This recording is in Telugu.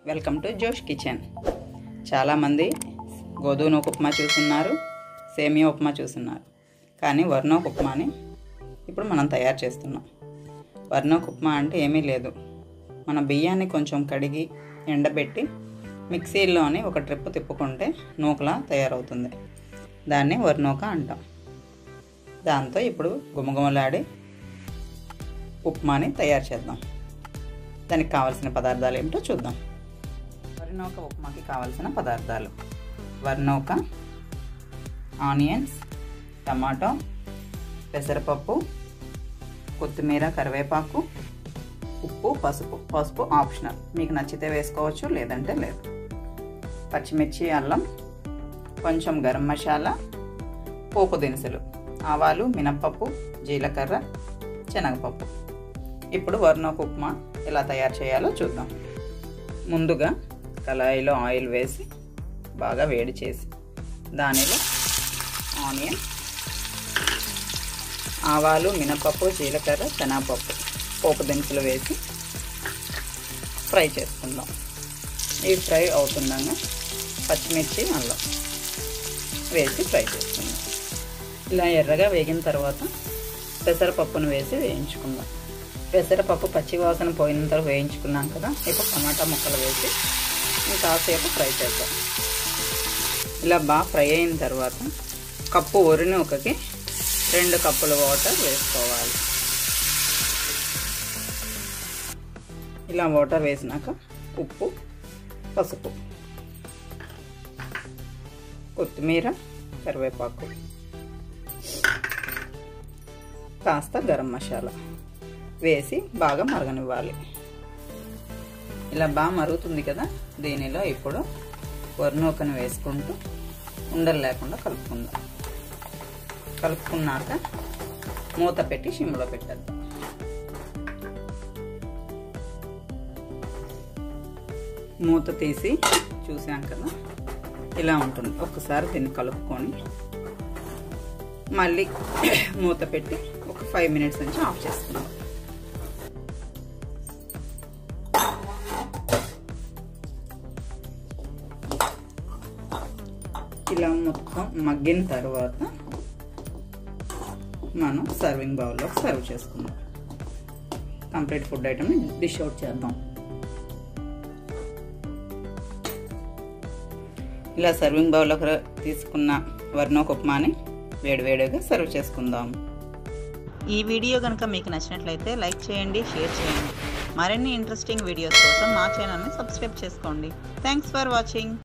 వెల్కమ్ టు జోష్ కిచెన్ చాలామంది గోధుమ ఉప్మా చూస్తున్నారు సేమియా ఉప్మా చూస్తున్నారు కానీ వర్ణోక్ ఉప్మాని ఇప్పుడు మనం తయారు చేస్తున్నాం వర్ణోక్ ఉప్మా అంటే ఏమీ లేదు మన బియ్యాన్ని కొంచెం కడిగి ఎండబెట్టి మిక్సీలోని ఒక ట్రిప్ తిప్పుకుంటే నూకలా తయారవుతుంది దాన్ని వర్ణోక అంటాం దాంతో ఇప్పుడు గుమగుమలాడి ఉప్మాని తయారు చేద్దాం దానికి కావాల్సిన పదార్థాలు ఏమిటో చూద్దాం వర్ణోక ఉప్మాకి కావాల్సిన పదార్థాలు వర్ణోక ఆనియన్స్ టమాటో పెసరపప్పు కొత్తిమీర కరివేపాకు ఉప్పు పసుపు పసుపు ఆప్షనల్ మీకు నచ్చితే వేసుకోవచ్చు లేదంటే లేదు పచ్చిమిర్చి అల్లం కొంచెం గరం మసాలా పోపు దినుసులు ఆవాలు మినప్పప్పు జీలకర్ర శనగపప్పు ఇప్పుడు వర్ణోక ఉప్మా ఎలా తయారు చేయాలో చూద్దాం ముందుగా కళాయిలో ఆయిల్ వేసి బాగా వేడి చేసి దానిలో ఆనియన్ ఆవాలు మినపప్పు జీలకర్ర శనగపప్పు పోపు దినుసులు వేసి ఫ్రై చేసుకుందాం ఇవి ఫ్రై అవుతుండగా పచ్చిమిర్చి అల్లం వేసి ఫ్రై చేసుకుందాం ఇలా ఎర్రగా వేగిన తర్వాత పెసరపప్పును వేసి వేయించుకుందాం పెసరపప్పు పచ్చి వాసన పోయినంత వేయించుకున్నాం కదా ఇప్పుడు టమాటా ముక్కలు వేసి ఇంకాసేపు ఫ్రై చేద్దాం ఇలా బాగా ఫ్రై అయిన తర్వాత కప్పు ఒరినూకకి రెండు కప్పుల వాటర్ వేసుకోవాలి ఇలా వాటర్ వేసినాక ఉప్పు పసుపు కొత్తిమీర కరివేపాకు కాస్త గరం మసాలా వేసి బాగా మరగనివ్వాలి ఇలా బాగా మరుగుతుంది కదా దీనిలో ఇప్పుడు వర్ణోకను వేసుకుంటూ ఉండలు లేకుండా కలుపుకుందాం కలుపుకున్నాక మూత పెట్టి సిమ్లో పెట్టేద్దాం మూత తీసి చూసాం కదా ఇలా ఉంటుంది ఒకసారి దీన్ని కలుపుకొని మళ్ళీ మూత పెట్టి ఒక ఫైవ్ మినిట్స్ నుంచి ఆఫ్ చేసుకుందాం ఇలా మొత్తం మగ్గిన తర్వాత మనం సర్వింగ్ బౌల్లో సర్వ్ చేసుకుందాం కంప్లీట్ ఫుడ్ ఐటమ్ని డిష్ అవుట్ చేద్దాం ఇలా సర్వింగ్ బౌల్లోకి తీసుకున్న వర్ణోక్ ఉప్మాని వేడివేడిగా సర్వ్ చేసుకుందాం ఈ వీడియో కనుక మీకు నచ్చినట్లయితే లైక్ చేయండి షేర్ చేయండి మరిన్ని ఇంట్రెస్టింగ్ వీడియోస్ కోసం మా ఛానల్ని సబ్స్క్రైబ్ చేసుకోండి థ్యాంక్స్ ఫర్ వాచింగ్